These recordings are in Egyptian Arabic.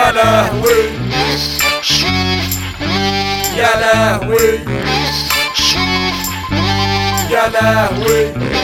يا لهوي يا لهوي يا لهوي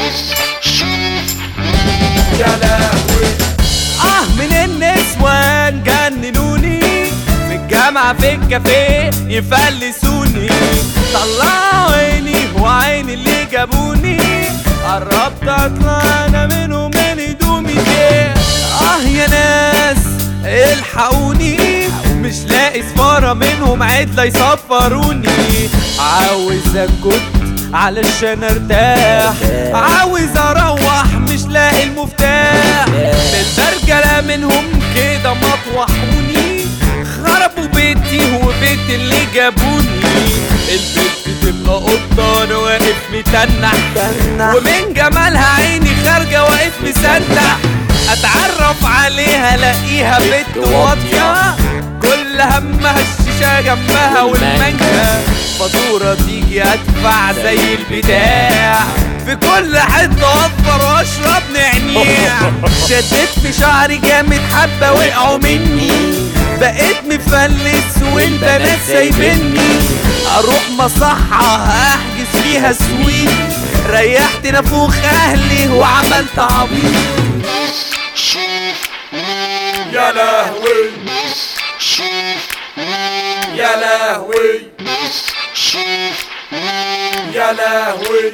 يا لهوي اه من النسوان جننوني في الجامعة في الكافيه يفلسوني طلعوا عيني وعين اللي جابوني قربت اطلع انا منهم من هدومي ليه اه يا ناس الحقوني مش لاقي سفارة منهم عدلة يسفروني عاوز اسكت علشان ارتاح عاوز اروح مش لاقي المفتاح بالبرجلة منهم كده مطوحوني خربوا بيتي وبيت اللي جابوني البنت تبقى قطة انا واقف متنح ومن جمالها عيني خارجة واقف مسنح اتعرف عليها الاقيها بنت واطية كل همها الشيشة جنبها والمانجا فاتورة تيجي ادفع زي البتاع في كل حتة اصفر واشرب نعناع شديت في شعري جامد حبة وقعوا مني بقيت مفلس والبنات سايبني اروح مصحة احجز فيها سويت ريحت نافوخ اهلي وعملت عبيط يا لهوي يا لهوي يا لهوي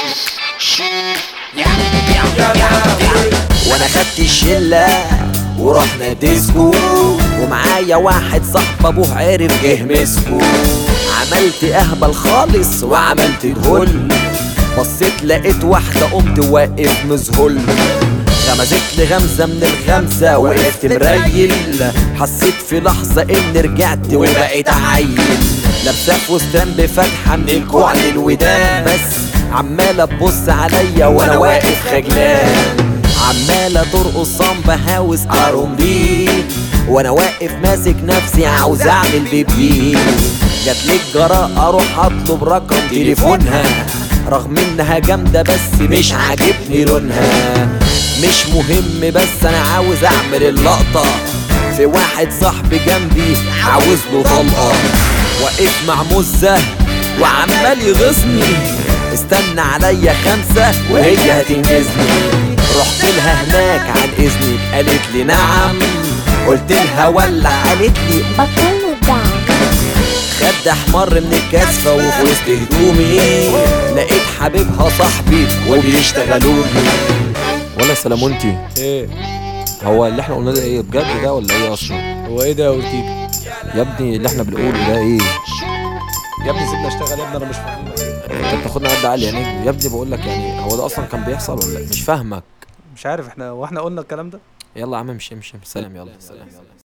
يا لهوي وانا خدت الشلة ورحنا ديسكو ومعايا واحد صاحب ابوه عرف جه مسكو عملت اهبل خالص وعملت دهل بصيت لقيت واحدة قمت واقف مذهل غمزت لي غمزة من الغمزة وقفت مريل حسيت في لحظة اني رجعت وبقيت عيل لابسة فستان بفتحة من الكوع للودان بس عمالة تبص عليا وانا واقف خجلان عمالة ترقص صنب هاوس ارمبي وانا واقف ماسك نفسي عاوز اعمل بيبي جات لي الجراء اروح اطلب رقم تليفونها رغم انها جامدة بس مش عاجبني لونها مش مهم بس انا عاوز اعمل اللقطة في واحد صاحبي جنبي عاوز له طلقة واقف مع مزة وعمال يغصني استنى عليا خمسة وهي هتنجزني رحت لها هناك عن اذنك قالت لي نعم قلت لها ولع قالت لي بطلنا الدعم خد احمر من الكثفة وفي وسط هدومي لقيت حبيبها صاحبي وبيشتغلوني ولا سلامونتي ايه هو اللي احنا قلناه ده ايه بجد ده ولا ايه اصلا هو ايه ده يا اورتيجا يا ابني اللي احنا بنقوله ده ايه يا ابني سيبنا اشتغل يا ابني انا مش فاهم انت بتاخدنا قد عالي يعني يا ابني بقول لك يعني هو ده اصلا كان بيحصل ولا إيه؟ مش فاهمك مش عارف احنا واحنا قلنا الكلام ده يلا يا عم امشي امشي سلام يلا سلام